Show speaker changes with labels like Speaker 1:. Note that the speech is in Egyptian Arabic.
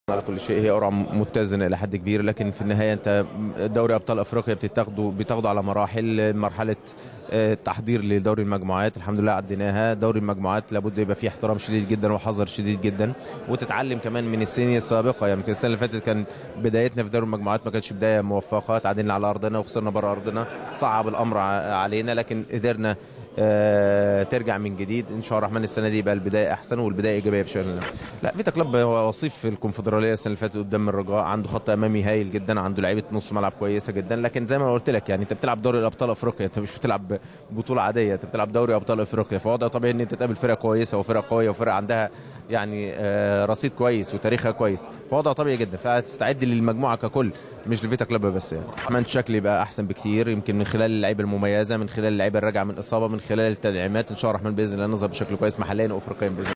Speaker 1: على كل شيء هي قرعه متزنه الى حد كبير لكن في النهايه انت دوري ابطال افريقيا بتاخده بتاخده على مراحل مرحله آه، تحضير لدوري المجموعات الحمد لله عديناها دوري المجموعات لابد يبقى فيه احترام شديد جدا وحذر شديد جدا وتتعلم كمان من السنين السابقه يعني يمكن السنه اللي فاتت كان بدايتنا في دوري المجموعات ما كانتش بدايه موفقه تعادلنا على ارضنا وخسرنا بره ارضنا صعب الامر ع- علينا لكن قدرنا آه، ترجع من جديد ان شاء الله الرحمن السنه دي يبقى البدايه احسن والبدايه ايجابيه بشكل الله لا فيتا كلوب هو وصيف في الكونفدراليه السنه اللي فاتت قدام الرجاء عنده خط امامي هايل جدا عنده لعيبه نص ملعب كويسه جدا لكن زي ما قلت لك يعني انت بتلعب دوري ابطال افريقيا انت مش بتلعب بطوله عاديه انت بتلعب دوري ابطال افريقيا فوضع طبيعي ان انت تقابل فرقه كويسه وفرقه قويه وفرقه عندها يعني آه، رصيد كويس وتاريخها كويس فوضع طبيعي جدا فتستعد للمجموعه ككل مش لفيتا كلوب بس يعني كمان شكل يبقى احسن بكتير يمكن من خلال اللعيبه المميزه من خلال اللعيبه الراجعه من اصابه من خلال التدعيمات ان شاء الله الرحمن باذن الله نظهر بشكل كويس محليا وافريقيا باذن الله